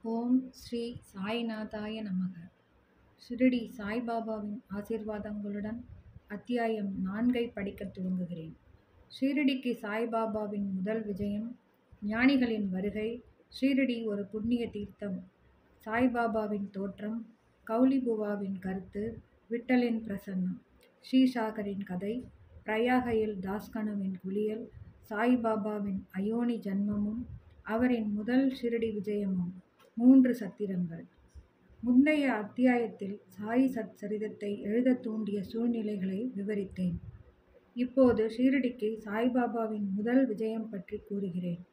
ஓம் ஸ்ரீ சாய்நாதாய நமக ஷிரடி சாய்பாபாவின் ஆசீர்வாதங்களுடன் அத்தியாயம் நான்கை படிக்கத் துவங்குகிறேன் ஷீரடிக்கு சாய்பாபாவின் முதல் விஜயம் ஞானிகளின் வருகை ஷீரடி ஒரு புண்ணிய தீர்த்தம் சாய்பாபாவின் தோற்றம் கௌலிபுவாவின் கருத்து விட்டலின் பிரசன்னம் ஸ்ரீசாகரின் கதை பிரயாகையில் தாஸ்கனுவின் குளியல் சாய்பாபாவின் அயோனி ஜன்மமும் அவரின் முதல் ஷிரடி விஜயமும் மூன்று சத்திரங்கள் முந்தைய அத்தியாயத்தில் சாய் சத் சரிதத்தை எழுதத் தூண்டிய சூழ்நிலைகளை விவரித்தேன் இப்போது ஷீரடிக்கு சாய்பாபாவின் முதல் விஜயம் பற்றி கூறுகிறேன்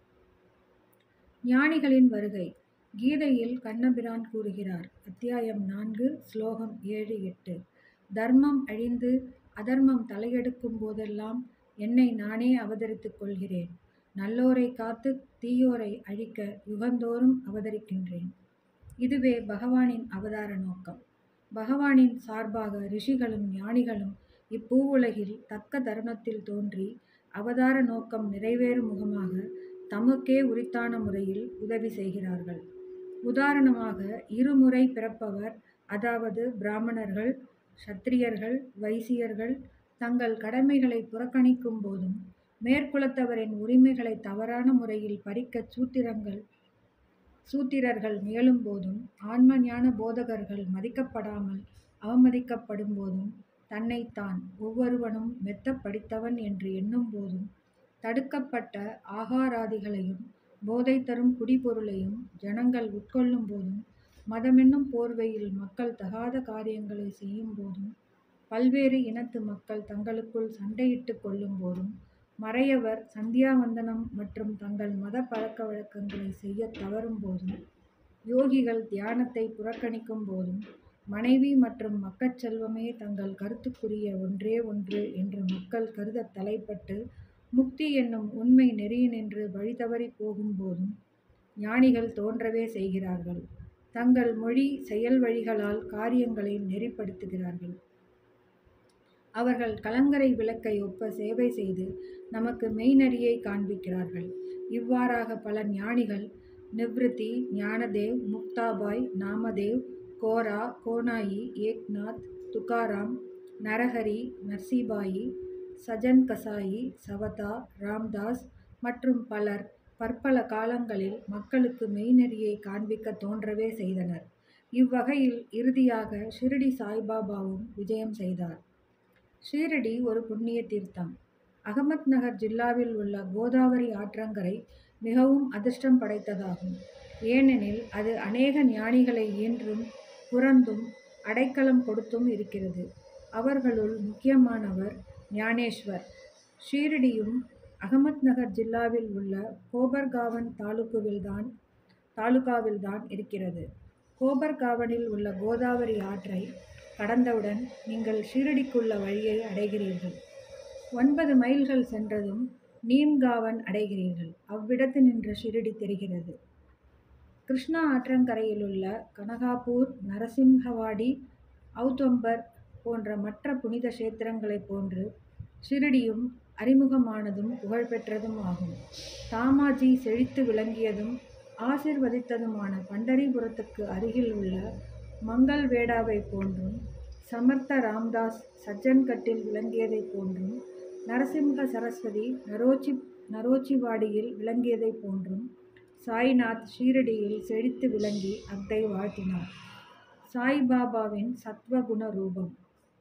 ஞானிகளின் வருகை கீதையில் கண்ணபிரான் கூறுகிறார் அத்தியாயம் நான்கு ஸ்லோகம் ஏழு எட்டு தர்மம் அழிந்து அதர்மம் தலையெடுக்கும் போதெல்லாம் என்னை நானே அவதரித்துக் கொள்கிறேன் நல்லோரை காத்து தீயோரை அழிக்க யுகந்தோறும் அவதரிக்கின்றேன் இதுவே பகவானின் அவதார நோக்கம் பகவானின் சார்பாக ரிஷிகளும் ஞானிகளும் இப்பூவுலகில் தக்க தருணத்தில் தோன்றி அவதார நோக்கம் நிறைவேறும் முகமாக தமக்கே உரித்தான முறையில் உதவி செய்கிறார்கள் உதாரணமாக இருமுறை பிறப்பவர் அதாவது பிராமணர்கள் சத்திரியர்கள் வைசியர்கள் தங்கள் கடமைகளை புறக்கணிக்கும் போதும் மேற்குலத்தவரின் உரிமைகளை தவறான முறையில் பறிக்க சூத்திரங்கள் சூத்திரர்கள் முயலும் போதும் ஆன்ம ஞான போதகர்கள் மதிக்கப்படாமல் அவமதிக்கப்படும் போதும் தன்னைத்தான் ஒவ்வொருவனும் மெத்த படித்தவன் என்று எண்ணும் போதும் தடுக்கப்பட்ட ஆகாராதிகளையும் போதை தரும் குடிபொருளையும் ஜனங்கள் உட்கொள்ளும் போதும் மதமென்னும் போர்வையில் மக்கள் தகாத காரியங்களை செய்யும் போதும் பல்வேறு இனத்து மக்கள் தங்களுக்குள் சண்டையிட்டு கொள்ளும் போதும் மறையவர் சந்தியாவந்தனம் மற்றும் தங்கள் மத பழக்க வழக்கங்களை செய்ய தவறும் போதும் யோகிகள் தியானத்தை புறக்கணிக்கும் போதும் மனைவி மற்றும் மக்கட் செல்வமே தங்கள் கருத்துக்குரிய ஒன்றே ஒன்று என்று மக்கள் கருத தலைப்பட்டு முக்தி என்னும் உண்மை நெறியினின்று வழிதவறி போகும்போதும் ஞானிகள் தோன்றவே செய்கிறார்கள் தங்கள் மொழி செயல் வழிகளால் காரியங்களை நெறிப்படுத்துகிறார்கள் அவர்கள் கலங்கரை விளக்கை ஒப்ப சேவை செய்து நமக்கு மெய்நடியை காண்பிக்கிறார்கள் இவ்வாறாக பல ஞானிகள் நிவ்ருத்தி ஞானதேவ் முக்தாபாய் நாமதேவ் கோரா கோனாயி ஏக்நாத் துகாராம் நரஹரி நர்சிபாயி சஜன் கசாயி சவதா ராம்தாஸ் மற்றும் பலர் பற்பல காலங்களில் மக்களுக்கு மெய்நெறியை காண்பிக்க தோன்றவே செய்தனர் இவ்வகையில் இறுதியாக ஷிரடி சாய்பாபாவும் விஜயம் செய்தார் ஷீரடி ஒரு புண்ணிய தீர்த்தம் அகமத் நகர் ஜில்லாவில் உள்ள கோதாவரி ஆற்றங்கரை மிகவும் அதிர்ஷ்டம் படைத்ததாகும் ஏனெனில் அது அநேக ஞானிகளை ஈன்றும் புறந்தும் அடைக்கலம் கொடுத்தும் இருக்கிறது அவர்களுள் முக்கியமானவர் ஞானேஸ்வர் ஷீரடியும் அகமத் நகர் ஜில்லாவில் உள்ள கோபர்காவன் தாலுக்குவில்தான் தாலுகாவில்தான் இருக்கிறது கோபர்காவனில் உள்ள கோதாவரி ஆற்றை கடந்தவுடன் நீங்கள் ஷீரடிக்குள்ள வழியை அடைகிறீர்கள் ஒன்பது மைல்கள் சென்றதும் நீம்காவன் அடைகிறீர்கள் அவ்விடத்து நின்று ஷிரடி தெரிகிறது கிருஷ்ணா ஆற்றங்கரையில் உள்ள கனகாப்பூர் நரசிம்ஹவாடி அவுத்தொம்பர் போன்ற மற்ற புனித கஷேத்திரங்களைப் போன்று ஷிரடியும் அறிமுகமானதும் புகழ்பெற்றதும் ஆகும் தாமாஜி செழித்து விளங்கியதும் ஆசிர்வதித்ததுமான பண்டரிபுரத்துக்கு அருகில் உள்ள மங்கள் வேடாவை போன்றும் சமர்த்த ராம்தாஸ் சஜ்ஜன்கட்டில் விளங்கியதைப் போன்றும் நரசிம்ஹ சரஸ்வதி நரோச்சி நரோச்சிவாடியில் விளங்கியதைப் போன்றும் சாய்நாத் ஷீரடியில் செழித்து விளங்கி அத்தை வாழ்த்தினார் சாய்பாபாவின் சத்வகுண ரூபம்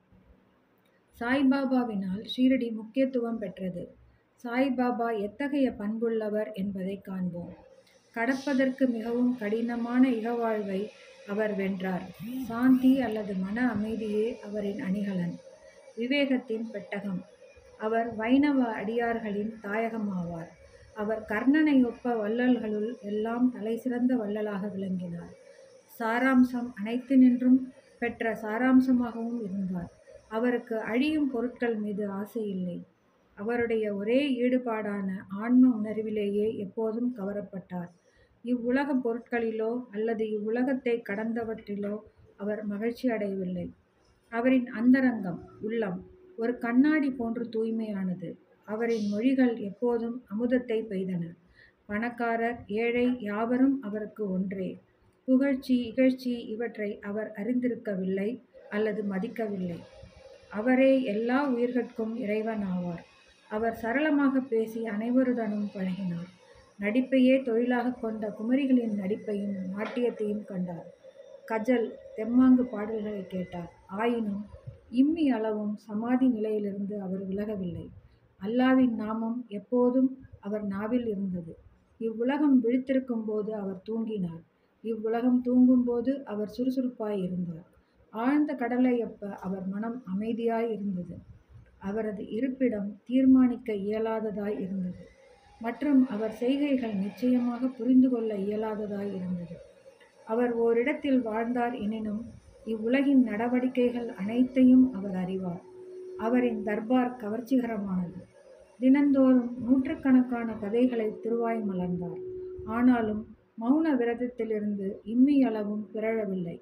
சாய்பாபாவினால் ஷீரடி முக்கியத்துவம் பெற்றது சாய்பாபா எத்தகைய பண்புள்ளவர் என்பதை காண்போம் கடப்பதற்கு மிகவும் கடினமான இகவாழ்வை அவர் வென்றார் சாந்தி அல்லது மன அமைதியே அவரின் அணிகலன் விவேகத்தின் பெட்டகம் அவர் வைணவ அடியார்களின் தாயகமாவார் அவர் கர்ணனை ஒப்ப வள்ளல்களுள் எல்லாம் தலைசிறந்த வள்ளலாக விளங்கினார் சாராம்சம் அனைத்து நின்றும் பெற்ற சாராம்சமாகவும் இருந்தார் அவருக்கு அழியும் பொருட்கள் மீது ஆசை இல்லை அவருடைய ஒரே ஈடுபாடான ஆன்ம உணர்விலேயே எப்போதும் கவரப்பட்டார் இவ்வுலக பொருட்களிலோ அல்லது இவ்வுலகத்தை கடந்தவற்றிலோ அவர் மகிழ்ச்சி அடையவில்லை அவரின் அந்தரங்கம் உள்ளம் ஒரு கண்ணாடி போன்று தூய்மையானது அவரின் மொழிகள் எப்போதும் அமுதத்தை பெய்தன பணக்காரர் ஏழை யாவரும் அவருக்கு ஒன்றே புகழ்ச்சி இகழ்ச்சி இவற்றை அவர் அறிந்திருக்கவில்லை அல்லது மதிக்கவில்லை அவரே எல்லா உயிர்கட்கும் இறைவன் ஆவார் அவர் சரளமாக பேசி அனைவருடனும் பழகினார் நடிப்பையே தொழிலாக கொண்ட குமரிகளின் நடிப்பையும் நாட்டியத்தையும் கண்டார் கஜல் தெம்மாங்கு பாடல்களை கேட்டார் ஆயினும் இம்மி அளவும் சமாதி நிலையிலிருந்து அவர் விலகவில்லை அல்லாவின் நாமம் எப்போதும் அவர் நாவில் இருந்தது இவ்வுலகம் விழித்திருக்கும் போது அவர் தூங்கினார் இவ்வுலகம் தூங்கும்போது அவர் சுறுசுறுப்பாய் இருந்தார் ஆழ்ந்த கடலையொப்ப அவர் மனம் அமைதியாய் இருந்தது அவரது இருப்பிடம் தீர்மானிக்க இயலாததாய் இருந்தது மற்றும் அவர் செய்கைகள் நிச்சயமாக புரிந்து கொள்ள இயலாததாய் இருந்தது அவர் ஓரிடத்தில் வாழ்ந்தார் எனினும் இவ்வுலகின் நடவடிக்கைகள் அனைத்தையும் அவர் அறிவார் அவரின் தர்பார் கவர்ச்சிகரமானது தினந்தோறும் நூற்றுக்கணக்கான கதைகளை திருவாய் மலர்ந்தார் ஆனாலும் மௌன விரதத்திலிருந்து இம்மி அளவும் பிறழவில்லை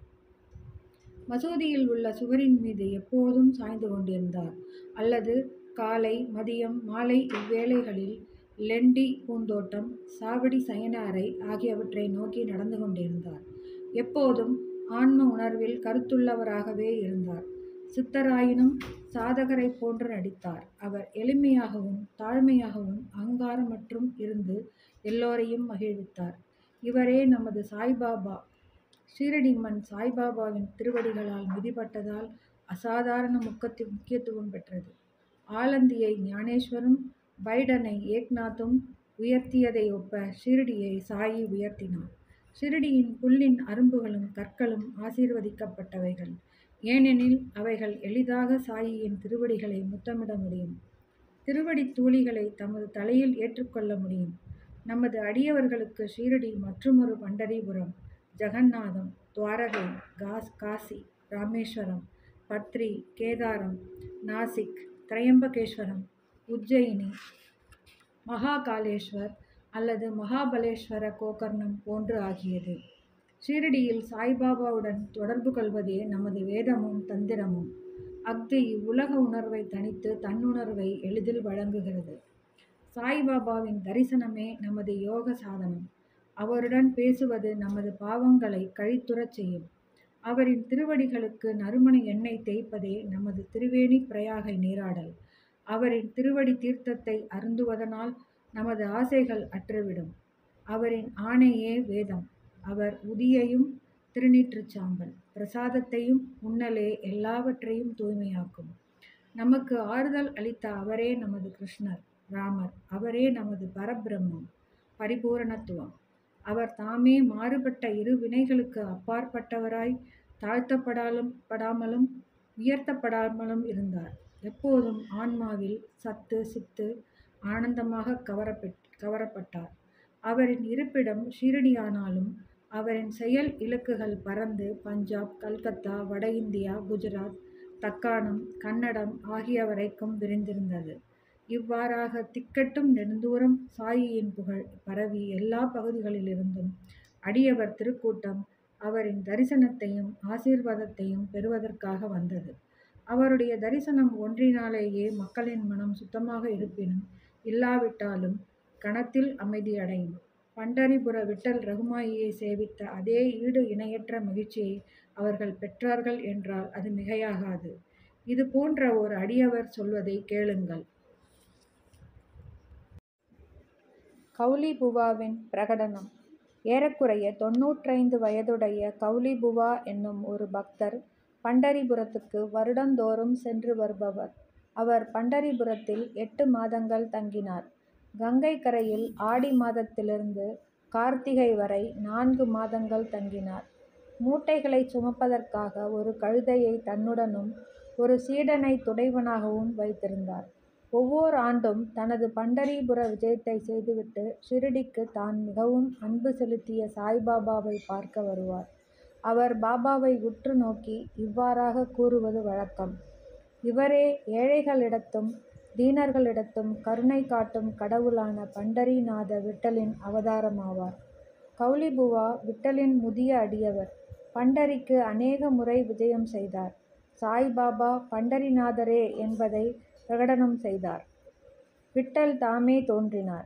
மசூதியில் உள்ள சுவரின் மீது எப்போதும் சாய்ந்து கொண்டிருந்தார் அல்லது காலை மதியம் மாலை இவ்வேளைகளில் லெண்டி பூந்தோட்டம் சாவடி சயன அறை ஆகியவற்றை நோக்கி நடந்து கொண்டிருந்தார் எப்போதும் ஆன்ம உணர்வில் கருத்துள்ளவராகவே இருந்தார் சித்தராயினும் சாதகரை போன்று நடித்தார் அவர் எளிமையாகவும் தாழ்மையாகவும் அகங்காரமற்றும் இருந்து எல்லோரையும் மகிழ்வித்தார் இவரே நமது சாய்பாபா ஷீரடி மண் சாய்பாபாவின் திருவடிகளால் மிதிப்பட்டதால் அசாதாரண முக்கத்தி முக்கியத்துவம் பெற்றது ஆலந்தியை ஞானேஸ்வரும் பைடனை ஏக்நாத்தும் உயர்த்தியதை ஒப்ப ஷீரடியை சாயி உயர்த்தினார் ஷிரடியின் புல்லின் அரும்புகளும் கற்களும் ஆசீர்வதிக்கப்பட்டவைகள் ஏனெனில் அவைகள் எளிதாக சாயியின் திருவடிகளை முத்தமிட முடியும் திருவடி தூளிகளை தமது தலையில் ஏற்றுக்கொள்ள முடியும் நமது அடியவர்களுக்கு ஷீரடி மற்றுமொரு பண்டரிபுரம் ஜெகநாதம் துவாரகை காஸ் காசி ராமேஸ்வரம் பத்ரி கேதாரம் நாசிக் திரையம்பகேஸ்வரம் உஜ்ஜயினி மகாகாலேஸ்வர் அல்லது மகாபலேஸ்வர கோகர்ணம் போன்று ஆகியது ஷீரடியில் சாய்பாபாவுடன் தொடர்பு கொள்வதே நமது வேதமும் தந்திரமும் அஃது இவ்வுலக உணர்வை தனித்து தன்னுணர்வை எளிதில் வழங்குகிறது சாய்பாபாவின் தரிசனமே நமது யோக சாதனம் அவருடன் பேசுவது நமது பாவங்களை கழித்துறச் செய்யும் அவரின் திருவடிகளுக்கு நறுமண எண்ணெய் தேய்ப்பதே நமது திருவேணி பிரயாகை நீராடல் அவரின் திருவடி தீர்த்தத்தை அருந்துவதனால் நமது ஆசைகள் அற்றுவிடும் அவரின் ஆணையே வேதம் அவர் உதியையும் திருநீற்றுச் சாம்பல் பிரசாதத்தையும் உண்ணலே எல்லாவற்றையும் தூய்மையாக்கும் நமக்கு ஆறுதல் அளித்த அவரே நமது கிருஷ்ணர் ராமர் அவரே நமது பரபிரம்மம் பரிபூரணத்துவம் அவர் தாமே மாறுபட்ட இரு வினைகளுக்கு அப்பாற்பட்டவராய் தாழ்த்தப்படாலும் படாமலும் உயர்த்தப்படாமலும் இருந்தார் எப்போதும் ஆன்மாவில் சத்து சித்து ஆனந்தமாக கவரப்பெட் கவரப்பட்டார் அவரின் இருப்பிடம் ஷீரடியானாலும் அவரின் செயல் இலக்குகள் பறந்து பஞ்சாப் கல்கத்தா வட இந்தியா குஜராத் தக்காணம் கன்னடம் ஆகிய வரைக்கும் விரிந்திருந்தது இவ்வாறாக திக்கட்டும் நெடுந்தூரம் சாயியின் புகழ் பரவி எல்லா பகுதிகளிலிருந்தும் அடியவர் திருக்கூட்டம் அவரின் தரிசனத்தையும் ஆசீர்வாதத்தையும் பெறுவதற்காக வந்தது அவருடைய தரிசனம் ஒன்றினாலேயே மக்களின் மனம் சுத்தமாக இருப்பினும் இல்லாவிட்டாலும் கணத்தில் அமைதியடையும் பண்டரிபுர விட்டல் ரகுமாயியை சேவித்த அதே ஈடு இணையற்ற மகிழ்ச்சியை அவர்கள் பெற்றார்கள் என்றால் அது மிகையாகாது இது போன்ற ஒரு அடியவர் சொல்வதை கேளுங்கள் கௌலி புவாவின் பிரகடனம் ஏறக்குறைய தொன்னூற்றைந்து வயதுடைய கௌலி புவா என்னும் ஒரு பக்தர் பண்டரிபுரத்துக்கு வருடந்தோறும் சென்று வருபவர் அவர் பண்டரிபுரத்தில் எட்டு மாதங்கள் தங்கினார் கங்கை கரையில் ஆடி மாதத்திலிருந்து கார்த்திகை வரை நான்கு மாதங்கள் தங்கினார் மூட்டைகளை சுமப்பதற்காக ஒரு கழுதையை தன்னுடனும் ஒரு சீடனை துடைவனாகவும் வைத்திருந்தார் ஒவ்வொரு ஆண்டும் தனது பண்டரிபுர விஜயத்தை செய்துவிட்டு ஷிரடிக்கு தான் மிகவும் அன்பு செலுத்திய சாய்பாபாவை பார்க்க வருவார் அவர் பாபாவை உற்று நோக்கி இவ்வாறாக கூறுவது வழக்கம் இவரே ஏழைகளிடத்தும் தீனர்களிடத்தும் கருணை காட்டும் கடவுளான பண்டரிநாத விட்டலின் அவதாரமாவார் கௌலிபுவா விட்டலின் முதிய அடியவர் பண்டரிக்கு அநேக முறை விஜயம் செய்தார் சாய்பாபா பண்டரிநாதரே என்பதை பிரகடனம் செய்தார் விட்டல் தாமே தோன்றினார்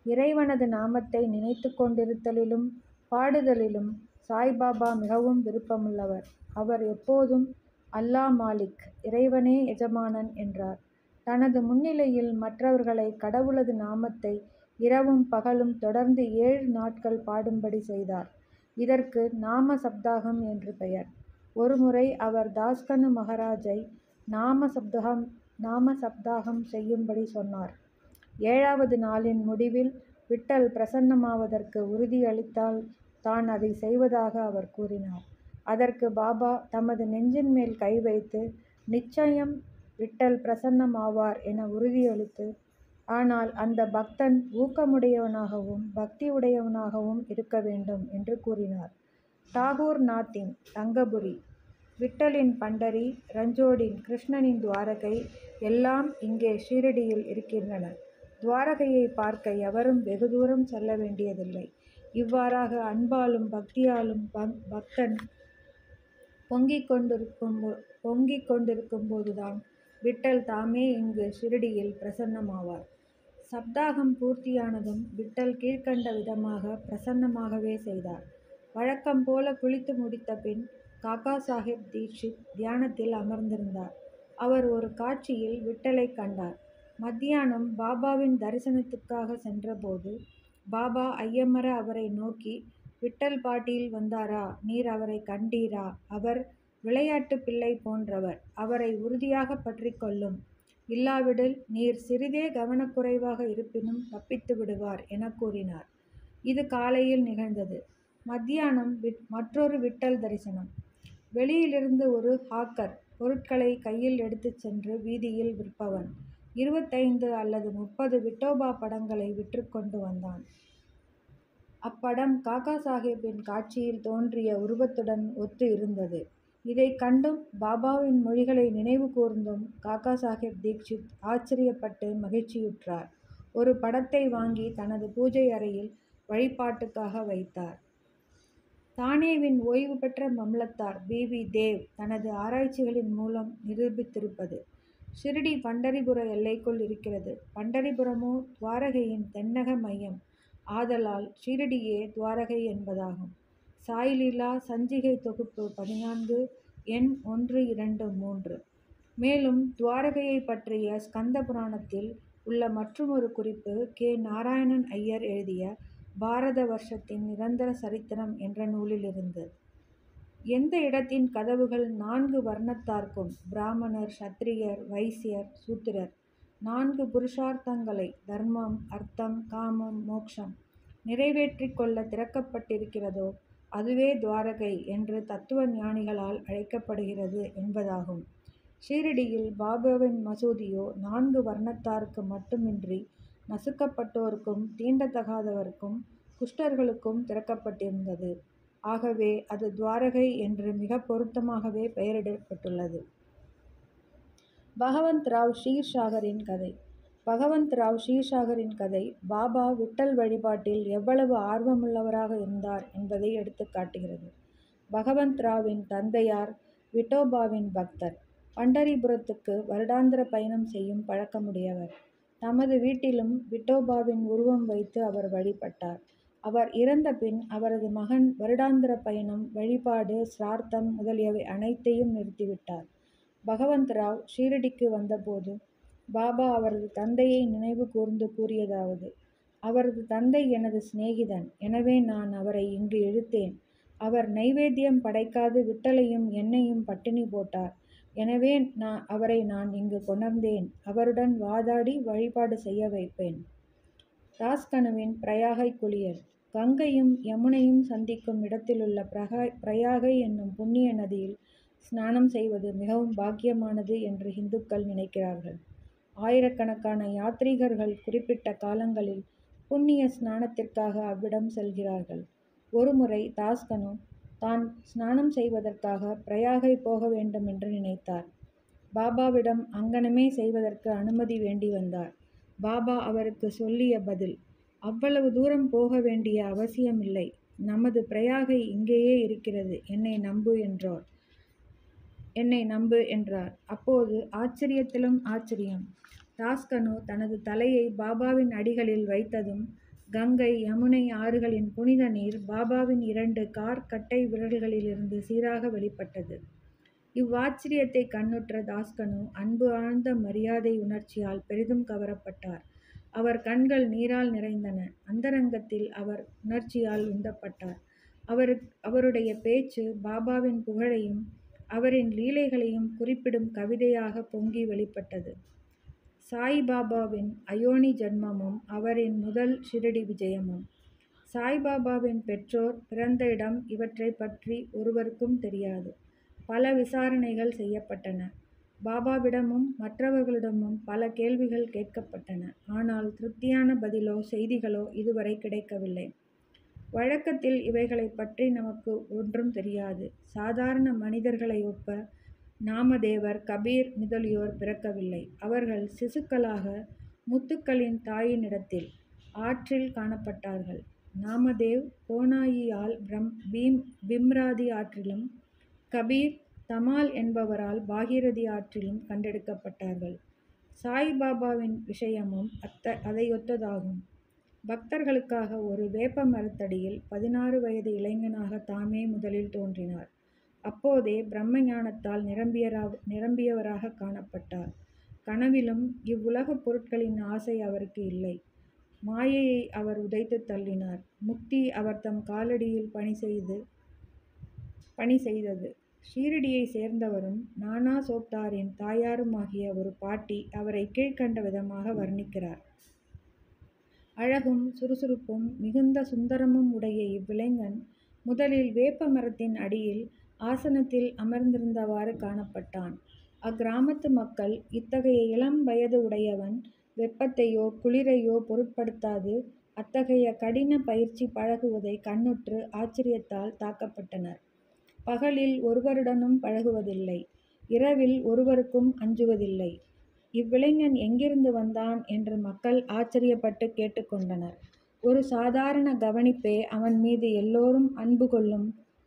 இறைவனது நாமத்தை நினைத்து கொண்டிருத்தலிலும் பாடுதலிலும் சாய்பாபா மிகவும் விருப்பமுள்ளவர் அவர் எப்போதும் அல்லா மாலிக் இறைவனே எஜமானன் என்றார் தனது முன்னிலையில் மற்றவர்களை கடவுளது நாமத்தை இரவும் பகலும் தொடர்ந்து ஏழு நாட்கள் பாடும்படி செய்தார் இதற்கு நாம சப்தாகம் என்று பெயர் ஒருமுறை அவர் தாஸ்கனு மகாராஜை நாம சப்தகம் நாம சப்தாகம் செய்யும்படி சொன்னார் ஏழாவது நாளின் முடிவில் விட்டல் பிரசன்னமாவதற்கு உறுதியளித்தால் தான் அதை செய்வதாக அவர் கூறினார் அதற்கு பாபா தமது நெஞ்சின் மேல் கை வைத்து நிச்சயம் விட்டல் பிரசன்னமாவார் என உறுதியளித்து ஆனால் அந்த பக்தன் ஊக்கமுடையவனாகவும் பக்தி உடையவனாகவும் இருக்க வேண்டும் என்று கூறினார் டாகூர் நாத்தின் தங்கபுரி விட்டலின் பண்டரி ரஞ்சோடின் கிருஷ்ணனின் துவாரகை எல்லாம் இங்கே ஷீரடியில் இருக்கின்றன துவாரகையை பார்க்க எவரும் வெகு தூரம் செல்ல வேண்டியதில்லை இவ்வாறாக அன்பாலும் பக்தியாலும் பக்தன் பொங்கிக் கொண்டிருக்கும் பொங்கிக் கொண்டிருக்கும் போதுதான் விட்டல் தாமே இங்கு ஷிரடியில் பிரசன்னமாவார் சப்தாகம் பூர்த்தியானதும் விட்டல் கீழ்க்கண்ட விதமாக பிரசன்னமாகவே செய்தார் வழக்கம் போல குளித்து முடித்த பின் காக்கா சாஹிப் தீட்சித் தியானத்தில் அமர்ந்திருந்தார் அவர் ஒரு காட்சியில் விட்டலை கண்டார் மத்தியானம் பாபாவின் தரிசனத்துக்காக சென்றபோது பாபா ஐயமர அவரை நோக்கி விட்டல் பாட்டியில் வந்தாரா நீர் அவரை கண்டீரா அவர் விளையாட்டு பிள்ளை போன்றவர் அவரை உறுதியாக பற்றி கொள்ளும் இல்லாவிடில் நீர் சிறிதே கவனக்குறைவாக இருப்பினும் தப்பித்து விடுவார் என கூறினார் இது காலையில் நிகழ்ந்தது மத்தியானம் விட் மற்றொரு விட்டல் தரிசனம் வெளியிலிருந்து ஒரு ஹாக்கர் பொருட்களை கையில் எடுத்துச் சென்று வீதியில் விற்பவன் இருபத்தைந்து அல்லது முப்பது விட்டோபா படங்களை விற்று கொண்டு வந்தான் அப்படம் காக்கா சாஹேப்பின் காட்சியில் தோன்றிய உருவத்துடன் ஒத்து இருந்தது இதை கண்டும் பாபாவின் மொழிகளை நினைவு கூர்ந்தும் காக்கா சாஹேப் தீக்ஷித் ஆச்சரியப்பட்டு மகிழ்ச்சியுற்றார் ஒரு படத்தை வாங்கி தனது பூஜை அறையில் வழிபாட்டுக்காக வைத்தார் தானேவின் ஓய்வு பெற்ற மம்லத்தார் பி வி தேவ் தனது ஆராய்ச்சிகளின் மூலம் நிரூபித்திருப்பது ஷிரடி பண்டரிபுர எல்லைக்குள் இருக்கிறது பண்டரிபுரமோ துவாரகையின் தென்னக மையம் ஆதலால் ஷீரடியே துவாரகை என்பதாகும் சாய்லீலா சஞ்சிகை தொகுப்பு பதினான்கு எண் ஒன்று இரண்டு மூன்று மேலும் துவாரகையை பற்றிய ஸ்கந்த புராணத்தில் உள்ள மற்றுமொரு குறிப்பு கே நாராயணன் ஐயர் எழுதிய பாரத வருஷத்தின் நிரந்தர சரித்திரம் என்ற நூலிலிருந்து எந்த இடத்தின் கதவுகள் நான்கு வர்ணத்தார்க்கும் பிராமணர் சத்திரியர் வைசியர் சூத்திரர் நான்கு புருஷார்த்தங்களை தர்மம் அர்த்தம் காமம் மோக்ஷம் நிறைவேற்றிக் கொள்ள திறக்கப்பட்டிருக்கிறதோ அதுவே துவாரகை என்று தத்துவ ஞானிகளால் அழைக்கப்படுகிறது என்பதாகும் ஷீரடியில் பாபாவின் மசூதியோ நான்கு வர்ணத்தாருக்கு மட்டுமின்றி நசுக்கப்பட்டோருக்கும் தீண்டத்தகாதவர்க்கும் குஷ்டர்களுக்கும் திறக்கப்பட்டிருந்தது ஆகவே அது துவாரகை என்று மிக பொருத்தமாகவே பெயரிடப்பட்டுள்ளது பகவந்த் ராவ் ஷீர்ஷாகரின் கதை பகவந்த் ராவ் ஷீர்ஷாகரின் கதை பாபா விட்டல் வழிபாட்டில் எவ்வளவு ஆர்வமுள்ளவராக இருந்தார் என்பதை எடுத்துக் காட்டுகிறது பகவந்த் ராவின் தந்தையார் விட்டோபாவின் பக்தர் பண்டரிபுரத்துக்கு வருடாந்திர பயணம் செய்யும் பழக்கமுடையவர் தமது வீட்டிலும் விட்டோபாவின் உருவம் வைத்து அவர் வழிபட்டார் அவர் இறந்த பின் அவரது மகன் வருடாந்திர பயணம் வழிபாடு சிரார்த்தம் முதலியவை அனைத்தையும் நிறுத்திவிட்டார் பகவந்த் ராவ் ஷீரடிக்கு வந்தபோது பாபா அவரது தந்தையை நினைவு கூர்ந்து கூறியதாவது அவரது தந்தை எனது சிநேகிதன் எனவே நான் அவரை இங்கு இழுத்தேன் அவர் நைவேத்தியம் படைக்காது விட்டலையும் என்னையும் பட்டினி போட்டார் எனவே நான் அவரை நான் இங்கு கொணர்ந்தேன் அவருடன் வாதாடி வழிபாடு செய்ய வைப்பேன் ராஸ்கனுவின் பிரயாகை குளியல் கங்கையும் யமுனையும் சந்திக்கும் இடத்திலுள்ள பிரகா பிரயாகை என்னும் புண்ணிய நதியில் ஸ்நானம் செய்வது மிகவும் பாக்கியமானது என்று இந்துக்கள் நினைக்கிறார்கள் ஆயிரக்கணக்கான யாத்ரீகர்கள் குறிப்பிட்ட காலங்களில் புண்ணிய ஸ்நானத்திற்காக அவ்விடம் செல்கிறார்கள் ஒருமுறை தாஸ்கனு தான் ஸ்நானம் செய்வதற்காக பிரயாகை போக வேண்டும் என்று நினைத்தார் பாபாவிடம் அங்கனமே செய்வதற்கு அனுமதி வேண்டி வந்தார் பாபா அவருக்கு சொல்லிய பதில் அவ்வளவு தூரம் போக வேண்டிய அவசியமில்லை நமது பிரயாகை இங்கேயே இருக்கிறது என்னை நம்பு என்றார் என்னை நம்பு என்றார் அப்போது ஆச்சரியத்திலும் ஆச்சரியம் தாஸ்கனு தனது தலையை பாபாவின் அடிகளில் வைத்ததும் கங்கை யமுனை ஆறுகளின் புனித நீர் பாபாவின் இரண்டு கார் கட்டை விரல்களிலிருந்து சீராக வெளிப்பட்டது இவ்வாச்சரியத்தை கண்ணுற்ற தாஸ்கனு அன்பு ஆழ்ந்த மரியாதை உணர்ச்சியால் பெரிதும் கவரப்பட்டார் அவர் கண்கள் நீரால் நிறைந்தன அந்தரங்கத்தில் அவர் உணர்ச்சியால் உந்தப்பட்டார் அவரு அவருடைய பேச்சு பாபாவின் புகழையும் அவரின் லீலைகளையும் குறிப்பிடும் கவிதையாக பொங்கி வெளிப்பட்டது சாய்பாபாவின் அயோனி ஜன்மமும் அவரின் முதல் ஷிரடி விஜயமும் சாய்பாபாவின் பெற்றோர் பிறந்த இடம் இவற்றை பற்றி ஒருவருக்கும் தெரியாது பல விசாரணைகள் செய்யப்பட்டன பாபாவிடமும் மற்றவர்களிடமும் பல கேள்விகள் கேட்கப்பட்டன ஆனால் திருப்தியான பதிலோ செய்திகளோ இதுவரை கிடைக்கவில்லை வழக்கத்தில் இவைகளை பற்றி நமக்கு ஒன்றும் தெரியாது சாதாரண மனிதர்களை ஒப்ப நாமதேவர் கபீர் முதலியோர் பிறக்கவில்லை அவர்கள் சிசுக்களாக முத்துக்களின் தாயினிடத்தில் ஆற்றில் காணப்பட்டார்கள் நாமதேவ் கோனாயியால் பிரம் பீம் பிம்ராதி ஆற்றிலும் கபீர் தமால் என்பவரால் பாகீரதி ஆற்றிலும் கண்டெடுக்கப்பட்டார்கள் சாய்பாபாவின் விஷயமும் அத்த அதையொத்ததாகும் பக்தர்களுக்காக ஒரு வேப்ப மரத்தடியில் பதினாறு வயது இளைஞனாக தாமே முதலில் தோன்றினார் அப்போதே பிரம்ம ஞானத்தால் நிரம்பியரா நிரம்பியவராக காணப்பட்டார் கனவிலும் இவ்வுலகப் பொருட்களின் ஆசை அவருக்கு இல்லை மாயையை அவர் உதைத்து தள்ளினார் முக்தி அவர் தம் காலடியில் பணி செய்து பணி செய்தது ஷீரடியை சேர்ந்தவரும் நானா சோப்தாரின் தாயாருமாகிய ஒரு பாட்டி அவரை கீழ்க்கண்ட விதமாக வர்ணிக்கிறார் அழகும் சுறுசுறுப்பும் மிகுந்த சுந்தரமும் உடைய இவ்விளைஞன் முதலில் வேப்ப மரத்தின் அடியில் ஆசனத்தில் அமர்ந்திருந்தவாறு காணப்பட்டான் அக்கிராமத்து மக்கள் இத்தகைய இளம் வயது உடையவன் வெப்பத்தையோ குளிரையோ பொருட்படுத்தாது அத்தகைய கடின பயிற்சி பழகுவதை கண்ணுற்று ஆச்சரியத்தால் தாக்கப்பட்டனர் பகலில் ஒருவருடனும் பழகுவதில்லை இரவில் ஒருவருக்கும் அஞ்சுவதில்லை இவ்விளைஞன் எங்கிருந்து வந்தான் என்று மக்கள் ஆச்சரியப்பட்டு கேட்டுக்கொண்டனர் ஒரு சாதாரண கவனிப்பே அவன் மீது எல்லோரும் அன்பு கொள்ளும்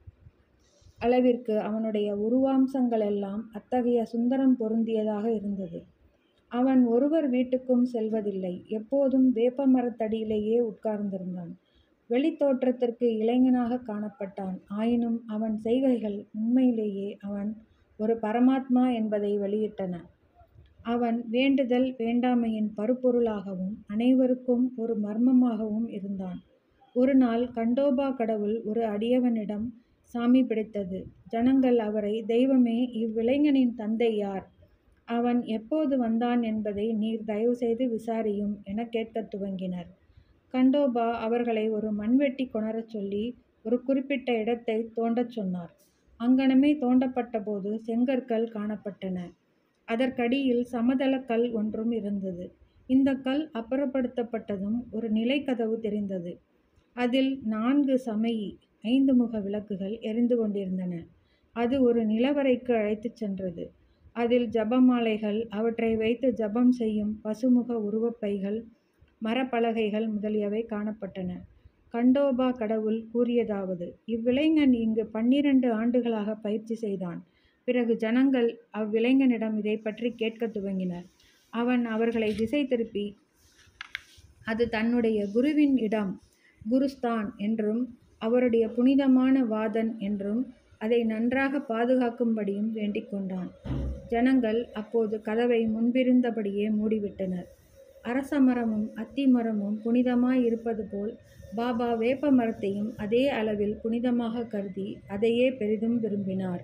அளவிற்கு அவனுடைய உருவாம்சங்களெல்லாம் அத்தகைய சுந்தரம் பொருந்தியதாக இருந்தது அவன் ஒருவர் வீட்டுக்கும் செல்வதில்லை எப்போதும் வேப்ப மரத்தடியிலேயே உட்கார்ந்திருந்தான் வெளித்தோற்றத்திற்கு இளைஞனாக காணப்பட்டான் ஆயினும் அவன் செய்கைகள் உண்மையிலேயே அவன் ஒரு பரமாத்மா என்பதை வெளியிட்டன அவன் வேண்டுதல் வேண்டாமையின் பருப்பொருளாகவும் அனைவருக்கும் ஒரு மர்மமாகவும் இருந்தான் ஒரு நாள் கண்டோபா கடவுள் ஒரு அடியவனிடம் சாமி பிடித்தது ஜனங்கள் அவரை தெய்வமே இவ்விளைஞனின் தந்தை யார் அவன் எப்போது வந்தான் என்பதை நீர் தயவு செய்து விசாரியும் என கேட்கத் துவங்கினர் கண்டோபா அவர்களை ஒரு மண்வெட்டி கொணரச் சொல்லி ஒரு குறிப்பிட்ட இடத்தை தோண்டச் சொன்னார் அங்கனமே தோண்டப்பட்ட போது செங்கற்கள் காணப்பட்டன அதற்கடியில் சமதள கல் ஒன்றும் இருந்தது இந்த கல் அப்புறப்படுத்தப்பட்டதும் ஒரு நிலைக்கதவு தெரிந்தது அதில் நான்கு சமயி ஐந்து முக விளக்குகள் எரிந்து கொண்டிருந்தன அது ஒரு நிலவறைக்கு அழைத்துச் சென்றது அதில் ஜபமாலைகள் அவற்றை வைத்து ஜபம் செய்யும் பசுமுக உருவப்பைகள் மரப்பலகைகள் முதலியவை காணப்பட்டன கண்டோபா கடவுள் கூறியதாவது இவ்விளைஞன் இங்கு பன்னிரண்டு ஆண்டுகளாக பயிற்சி செய்தான் பிறகு ஜனங்கள் அவ்விளைஞனிடம் இதை பற்றி கேட்கத் துவங்கினர் அவன் அவர்களை திசை திருப்பி அது தன்னுடைய குருவின் இடம் குருஸ்தான் என்றும் அவருடைய புனிதமான வாதன் என்றும் அதை நன்றாக பாதுகாக்கும்படியும் வேண்டிக் கொண்டான் ஜனங்கள் அப்போது கதவை முன்பிருந்தபடியே மூடிவிட்டனர் அரச மரமும் அத்தி மரமும் புனிதமாய் இருப்பது போல் பாபா வேப்ப மரத்தையும் அதே அளவில் புனிதமாக கருதி அதையே பெரிதும் விரும்பினார்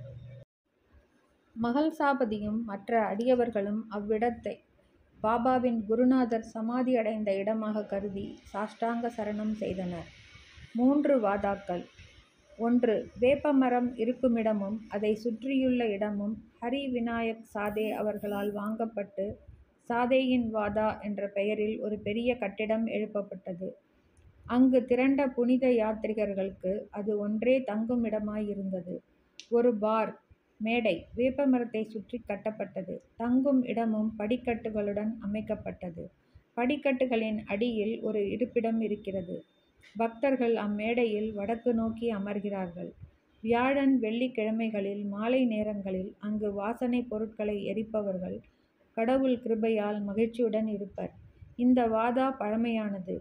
மகள்சாபதியும் மற்ற அடியவர்களும் அவ்விடத்தை பாபாவின் குருநாதர் சமாதி அடைந்த இடமாக கருதி சாஷ்டாங்க சரணம் செய்தனர் மூன்று வாதாக்கள் ஒன்று வேப்பமரம் இருக்குமிடமும் அதை சுற்றியுள்ள இடமும் ஹரி விநாயக் சாதே அவர்களால் வாங்கப்பட்டு சாதேயின் வாதா என்ற பெயரில் ஒரு பெரிய கட்டிடம் எழுப்பப்பட்டது அங்கு திரண்ட புனித யாத்ரிகர்களுக்கு அது ஒன்றே தங்குமிடமாயிருந்தது ஒரு பார் மேடை வேப்பமரத்தை சுற்றி கட்டப்பட்டது தங்கும் இடமும் படிக்கட்டுகளுடன் அமைக்கப்பட்டது படிக்கட்டுகளின் அடியில் ஒரு இருப்பிடம் இருக்கிறது பக்தர்கள் அம்மேடையில் வடக்கு நோக்கி அமர்கிறார்கள் வியாழன் வெள்ளிக்கிழமைகளில் மாலை நேரங்களில் அங்கு வாசனை பொருட்களை எரிப்பவர்கள் கடவுள் கிருபையால் மகிழ்ச்சியுடன் இருப்பர் இந்த வாதா பழமையானது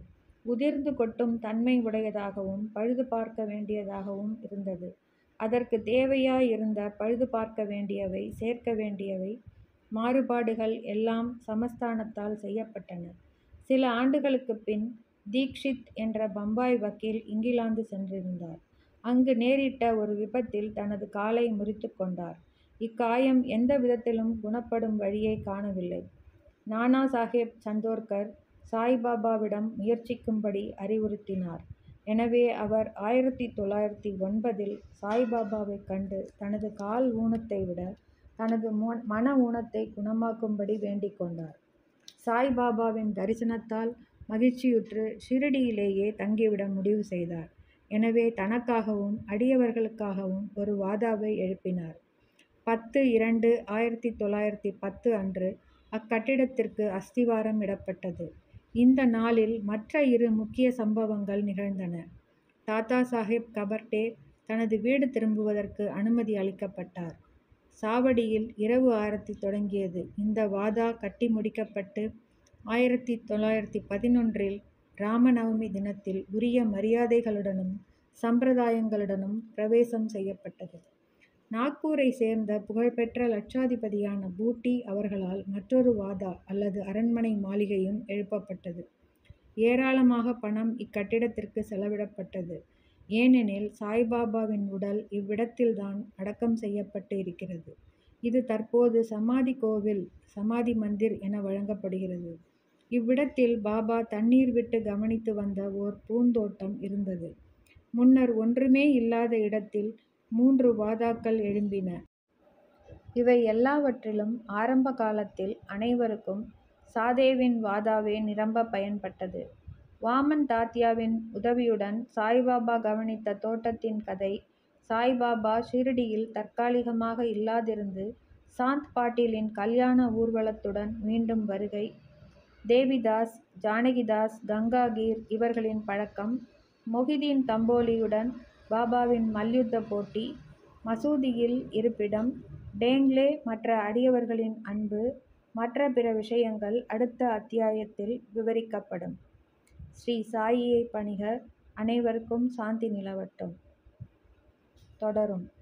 உதிர்ந்து கொட்டும் தன்மை உடையதாகவும் பழுது பார்க்க வேண்டியதாகவும் இருந்தது. அதற்கு தேவையாயிருந்த பழுது பார்க்க வேண்டியவை சேர்க்க வேண்டியவை மாறுபாடுகள் எல்லாம் சமஸ்தானத்தால் செய்யப்பட்டன. சில ஆண்டுகளுக்குப் பின் தீக்ஷித் என்ற பம்பாய் வக்கீல் இங்கிலாந்து சென்றிருந்தார். அங்கு நேரிட்ட ஒரு விபத்தில் தனது காலை முறித்துக் கொண்டார். இக்காயம் எந்த விதத்திலும் குணப்படும் வழியைக் காணவில்லை. நானா சாகேப் சந்தோர்கர் சாயிபாபாவிடம் முயற்சிக்கும்படி அறிவுறுத்தினார். எனவே அவர் ஆயிரத்து தொள்ளாயிரத்து ஒன்பதில் சாயிபாபாவைக் கண்டு தனது கால் ஊனத்தைவிட தனது மன ஊனத்தைக் குணமாக்கும்படி வேண்டிக் கொண்டார். சாயிபாபாவின் தரிசனத்தால் மகிழ்ச்சியுற்று ஷிரடியிலேயே தங்கிவிட முடிவு செய்தார். எனவே தனக்காகவும் அடியவர்களுக்காகவும் ஒரு வாதாவை எழுப்பினார். பத்து இரண்டு ஆயிரத்து தொள்ளாயிரத்து பத்து அன்று அக்கட்டிடத்திற்கு அஸ்திவாரம் இடப்பட்டது. இந்த நாளில் மற்ற இரு முக்கிய சம்பவங்கள் நிகழ்ந்தன. தாதா சாகேப் கபர்டே தனது வீடு திரும்புவதற்கு அனுமதி அளிக்கப்பட்டார். சாவடியில் இரவு ஆரத்தி தொடங்கியது. இந்த வாதா கட்டி முடிக்கப்பட்டு ஆயிரத்து தொள்ளாயிரத்து பதினொன்றில் இராமநவமி தினத்தில் உரிய மரியாதைகளுடனும் சம்பிரதாயங்களுடனும் பிரவேசம் செய்யப்பட்டது. நாக்பூரைச் சேர்ந்த புகழ்பெற்ற லட்சாதிபதியான பூட்டி அவர்களால் மற்றொரு வாதா அல்லது அரண்மனை மாளிகையும் எழுப்பப்பட்டது. ஏராளமாக பணம் இக்கட்டிடத்திற்கு செலவிடப்பட்டது. ஏனெனில் சாயிபாபாவின் உடல் இவ்விடத்தில்தான் அடக்கம் செய்யப்பட்டு இருக்கிறது. இது தற்போது சமாதி கோவில் சமாதி மந்திர் என வழங்கப்படுகிறது. இவ்விடத்தில் பாபா தண்ணீர் விட்டு கவனித்து வந்த ஓர் பூந்தோட்டம் இருந்தது. முன்னர் ஒன்றுமே இல்லாத இடத்தில் மூன்று வாதாக்கள் எழும்பின. இவை எல்லாவற்றிலும் ஆரம்ப காலத்தில் அனைவருக்கும் சாதேவின் வாதாவே நிரம்பப் பயன்பட்டது. வாமன் தாத்யாவின் உதவியுடன் சாயிபாபா கவனித்த தோட்டத்தின் கதை சாயிபாபா ஷிரடியில் தற்காலிகமாக இல்லாதிருந்து சாந்த் பாட்டீலின் கல்யாண ஊர்வலத்துடன் மீண்டும் வருகை தேவிதாஸ் ஜானகிதாஸ் கங்காகீர் இவர்களின் பழக்கம் மொகிதீன் தம்போலியுடன் பாபாவின் மல்யுத்த போட்டி மசூதியில் இருப்பிடம் டேங்லே மற்ற அடியவர்களின் அன்பு மற்ற பிற விஷயங்கள் அடுத்த அத்தியாயத்தில் விவரிக்கப்படும். ஸ்ரீ சாயியை பணிக. அனைவருக்கும் சாந்தி நிலவட்டும். தொடரும்.